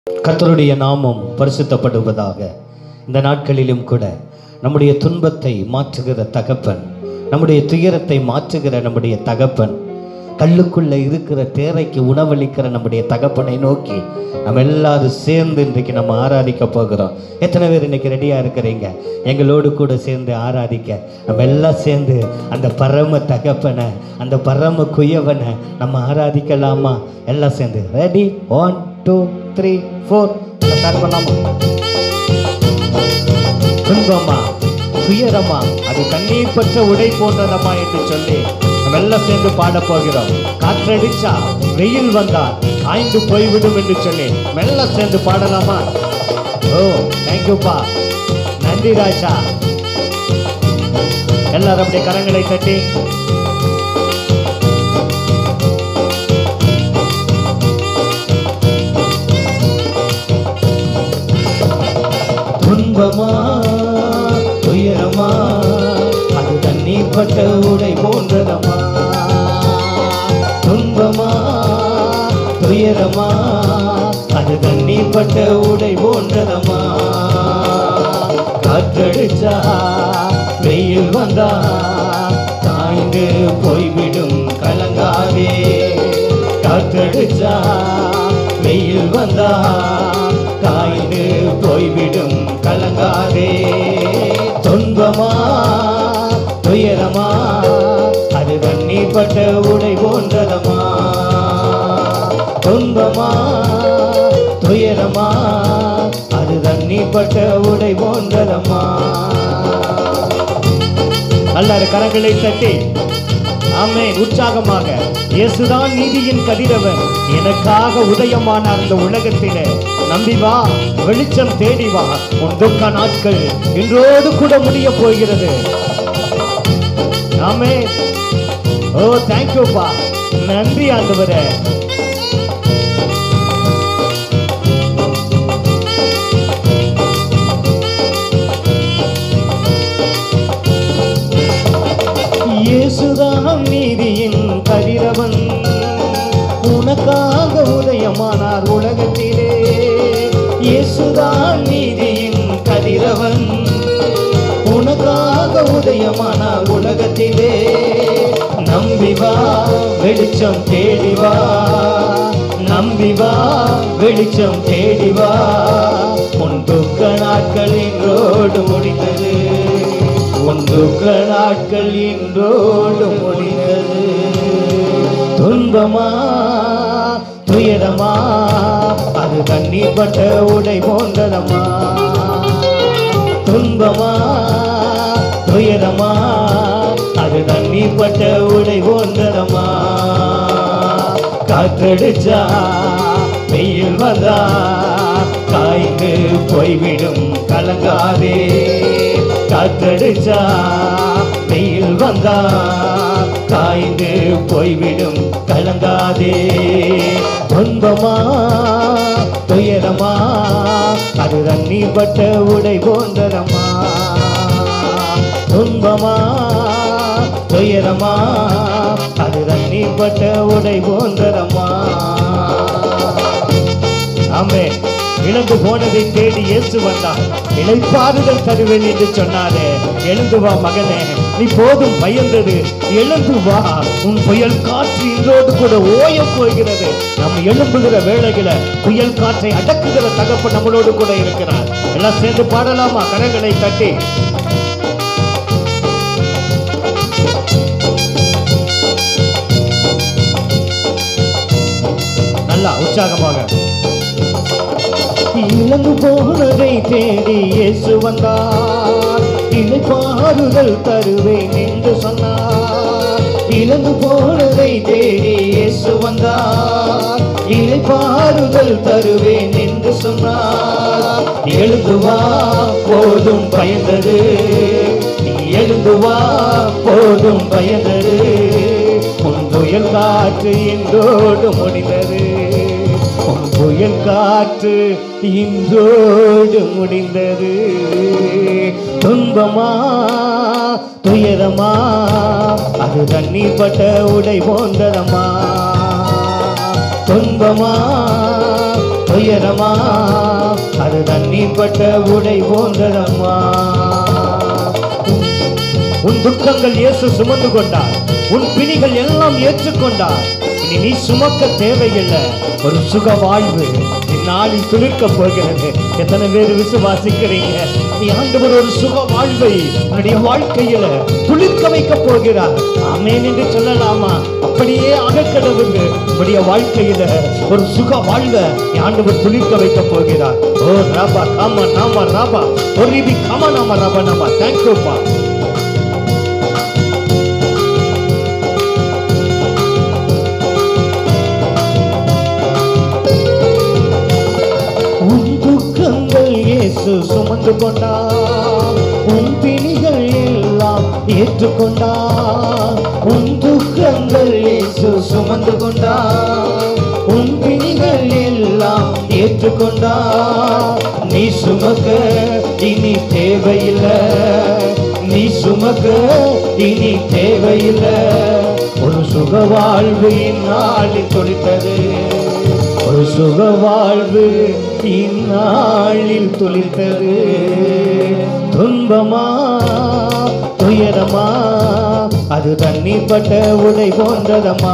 கர்த்தருடைய நாமம் பரிசுத்தப்படுவதாக இந்த நாட்களிலும் கூட நம்முடைய துன்பத்தை மாற்றுகிற தகப்பன் நம்முடைய துயரத்தை மாற்றுகிற நம்முடைய தகப்பன் கல்லுக்குள்ள இருக்கிற தேரைக்கு உணவளிக்கிற நம்முடைய தகப்பனை நோக்கி நம்ம எல்லாரும் சேர்ந்து இன்றைக்கு நம்ம ஆராதிக்க போகிறோம் எத்தனை பேர் இன்னைக்கு ரெடியா இருக்கிறீங்க எங்களோடு கூட சேர்ந்து ஆராதிக்க நம்ம எல்லாம் சேர்ந்து அந்த பரம தகப்பனை அந்த பரம குயவனை நம்ம ஆராதிக்கலாமா எல்லாம் சேர்ந்து ready one two three four start பண்ணலாமா துன்பமா துயரமா அது தண்ணீர் பற்ற உடை போன்றதமா என்று சொல்லி நம்ம எல்லாம் சேர்ந்து பாடப் போகிறோம் காற்றடிச்சா வெயில் வந்தா காய்ந்து போய்விடும் என்று சொல்லி மெல்ல சேர்ந்து பாடலாமா ஓ தேங்க்யூப்பா நன்றி ராஜா எல்லாரும் அப்படியே கரங்களை தட்டி துன்பமா துயரமா அது தண்ணீர் பட்ட உடை போன்றதமா துன்பமா துயரமா அது தண்ணீர் பட்ட உடை போன்றதமா காற்றடிச்சா வெயில் வந்தா காய்ந்து போய்விடும் கலங்காதே காற்றடிச்சா வெயில் வந்தா காய்ந்து போய்விடும் கலங்காதே துன்பமா துயரமா அது தண்ணீர் பட்ட உடை போன்றதமா துன்பமா துயரமா அது தண்ணீர் பட்ட உடை போன்றதமா நல்ல கரங்களை தட்டி ஆமே உற்சாகமாக இயேசுதான் நீதியின் கதிரவன் எனக்காக உதயமானார் இந்த உலகத்திலே நம்பி வா வெளிச்சம் தேடி வா உன் துக்க நாட்கள் இன்றோடு கூட முடிய போகிறது ஆமே ஓ தேங்க்யூப்பா நன்றி ஆண்டவரே இயேசுதான் நீதியின் கதிரவன் உனக்காக உதயமானார் உலகத்திலே இயேசுதான் நீதியின் கதிரவன் உனக்காக உதயமானார் உலகத்திலே நம்பி வா வெளிச்சம் தேடி வா நம்பி வா வெளிச்சம் தேடி வா உன் துக்க நாட்கள் இன்றோடு முடிந்தது உன் துக்க நாட்கள் இன்றோடு முடிந்தது துன்பமா துயரமா அது கண்ணீர் பட்ட உடை போன்றதம்மா துன்பமா துயரமா அது தண்ணீர் பட்ட உடை போன்றதம்மா காற்றடிச்சா வெயில் வந்தா காய்ந்து போய்விடும் கலங்காதே காற்றடிச்சா வெயில் வந்தா காய்ந்து போய்விடும் கலங்காதே துன்பமா துயரமா அது தண்ணீர் பட்ட உடை போன்றதம்மா துன்பமா துயரமா அது தண்ணீர் பட்ட உடை போன்றதம்மா ஆமே இழந்து போனதை தேடி இயேசு வந்தார் இளைப்பாறுதல் தருவேன் என்று சொன்னாரே எழுந்து வா மகனே நீ போதும் பயந்தது எழுந்து வா உன் புயல் காற்று இன்றோடு கூட ஓய போகிறது நம்ம எழும்புகிற வேளையில புயல் காற்றை அடக்குகிற தகப்பு நம்மளோடு கூட இருக்கிறார் எல்லாம் சேர்ந்து பாடலாமா கரங்களை தட்டி நல்லா உற்சாகமாக இழந்து போனதை தேடி இயேசு வந்தார் இளைப்பாறுதல் தருவேன் என்று சொன்னார் இழந்து போனதை தேடி இயேசு வந்தார் இளைப்பாறுதல் தருவேன் என்று சொன்னார் எழுந்து வா போதும் பயந்தது நீ எழுந்து வா போதும் பயந்தது உன் புயல் காற்று என்றோடு முடிந்தது உன் புயல் காற்று இன்றோடு முடிந்தது துன்பமா துயரமா அது தண்ணீர் பட்ட உடை போன்றதம்மா துன்பமா துயரமா அது தண்ணீர் பட்ட உடை போன்றதம்மா உன் துக்கங்கள் இயேசு சுமந்து கொண்டார் உன் பிணிகள் எல்லாம் ஏற்றுக்கொண்டார் இனி நீ சுமக்க தேவையில்லை ஒரு சுக வாழ்வு இந்நாளில் துளிர்க்க போகிறது எத்தனை பேர் விசுவாசிக்கிறீங்க நீ ஆண்டவர் ஒரு சுக வாழ்வை உன்னுடைய வாழ்க்கையில துளிர்க்க வைக்க போகிறார் ஆமேன் என்று சொல்லலாமா அப்படியே அகக்கடவுங்க உன்னுடைய வாழ்க்கையில ஒரு சுக வாழ்வை நீ ஆண்டவர் துளிர்க்க வைக்க போகிறார் ஓ ராபா காமா நாமா ராபா ஒரு ரிபி காமா நாமா ராபா நாமா தேங்க்யூப்பா உன் துக்கங்கள் இயேசு சுமந்து கொண்டார் உன் பிணிகள் எல்லாம் ஏற்றுக்கொண்டார் உன் துக்கங்கள் இயேசு சுமந்து கொண்டார் உன் பிணிகள் எல்லாம் ஏற்றுக்கொண்டார் நீ சுமக்க இனி தேவையில்லை நீ சுமக்க இனி தேவையில்லை ஒரு சுக வாழ்வு இந்நாளில் துடித்தது ஒரு சுக வாழ்வு இந்நாளில் துளித்தது துன்பமா துயரமா அது தண்ணீர் பட்ட உடை போன்றதம்மா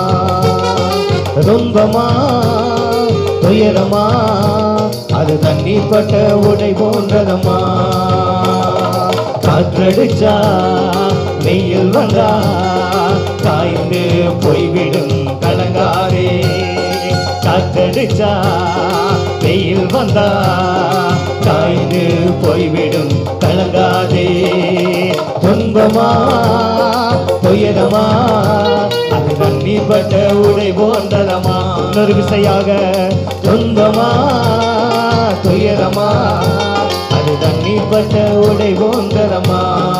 துன்பமா துயரமா அது தண்ணீர் பட்ட உடை போன்றதம்மா காற்றடிச்சா வெயில் வந்தா காய்ந்து போய்விடும் கலங்காரே காற்றடிச்சா வெயில் வந்தா காய்ந்து போய்விடும் கலங்காதே துன்பமா துயரமா அது தண்ணீர் பட்ட உடை போன்றதமா இன்னொரு விசையாக துன்பமா துயரமா அது தண்ணீர் பட்ட உடை போன்றதமா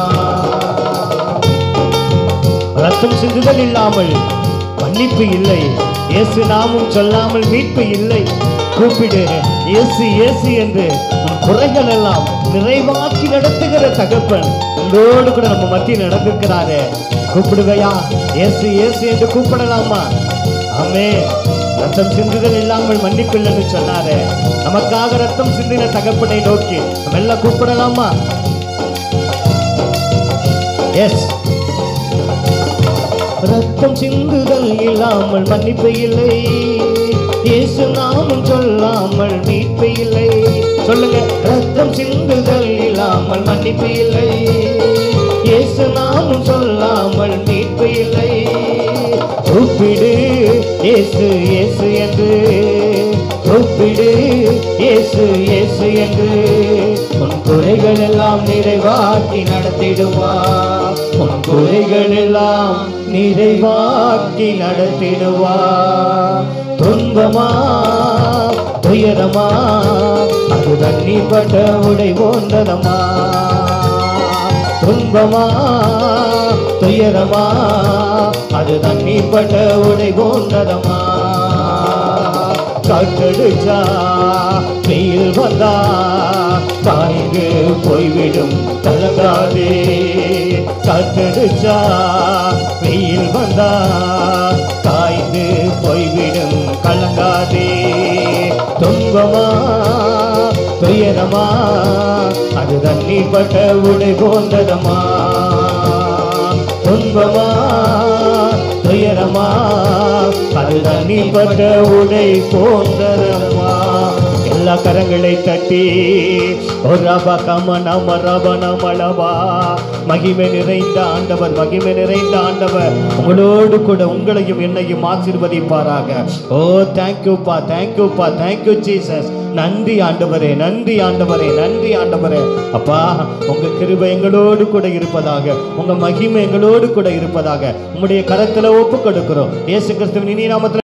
ரத்தம் சிந்துதல் இல்லாமல் மன்னிப்பு இல்லை இயேசு நாமும் சொல்லாமல் மீட்பு இல்லை கூப்பிடு இயேசு இயேசு என்று உன் குறைகள் எல்லாம் நிறைவாக்கி நடத்துகிற தகப்பன் உங்களோடு கூட நம்ம மத்தியில் நடந்திருக்கிறாரே கூப்பிடுவையா இயேசு இயேசு என்று கூப்பிடலாமா ஆமே ரத்தம் சிந்துதல் இல்லாமல் மன்னிப்பு இல்லைன்னு சொன்னாரே நமக்காக ரத்தம் சிந்தின தகப்பனை நோக்கி நம்ம எல்லாம் கூப்பிடலாமா எஸ் ரத்தம் சிந்துதல் இல்லாமல் மன்னிப்பு இல்லை இயேசு நாமம் சொல்லாமல் மீட்பு இல்லை சொல்லுங்க ரத்தம் சிந்துதல் இல்லாமல் மன்னிப்பு இல்லை இயேசு நாமம் சொல்லாமல் மீட்பு இல்லை கூப்பிடு இயேசு இயேசு என்று கூப்பிடு இயேசு இயேசு என்று உன் குறைகள் எல்லாம் நிறைவாக்கி நடத்திடுவா உன் குறைகள் எல்லாம் நிறைவாக்கி நடத்திடுவா துன்பமா துயரமா அது தண்ணீர் பட்ட உடை போன்றதமா துன்பமா துயரமா அது தண்ணீர் பட்ட உடை போன்றதமா காற்றடிச்சா வெயில் வந்தா காய்ந்து போய்விடும் கலங்காதே காற்றடிச்சா வெயில் வந்தா காய்ந்து போய்விடும் கலங்காதே துன்பமா துயரமா அது தண்ணீர் பட்ட உடை போன்றதமா துன்பமா துயரமா அது தண்ணீர் பட்ட உடை போன்றதமா எல்லா கரங்களை தட்டி ஒரு ரபா கம நம ரப நமளவா மகிமை நிறைந்த ஆண்டவர் மகிமை நிறைந்த ஆண்டவர் உங்களோடு கூட உங்களையும் என்னையும் ஆசீர்வதிப்பாராக ஓ தேங்க்யூப்பா தேங்க்யூப்பா தேங்க்யூ ஜீசஸ் நன்றி ஆண்டவரே நன்றி ஆண்டவரே நன்றி ஆண்டவரே அப்பா உங்க கிருபை எங்களோடு கூட இருப்பதாக உங்க மகிமை எங்களோடு கூட இருப்பதாக உங்களுடைய கரத்துல ஒப்பு கொடுக்கிறோம் இயேசு கிறிஸ்துவின் இனி நாமத்துல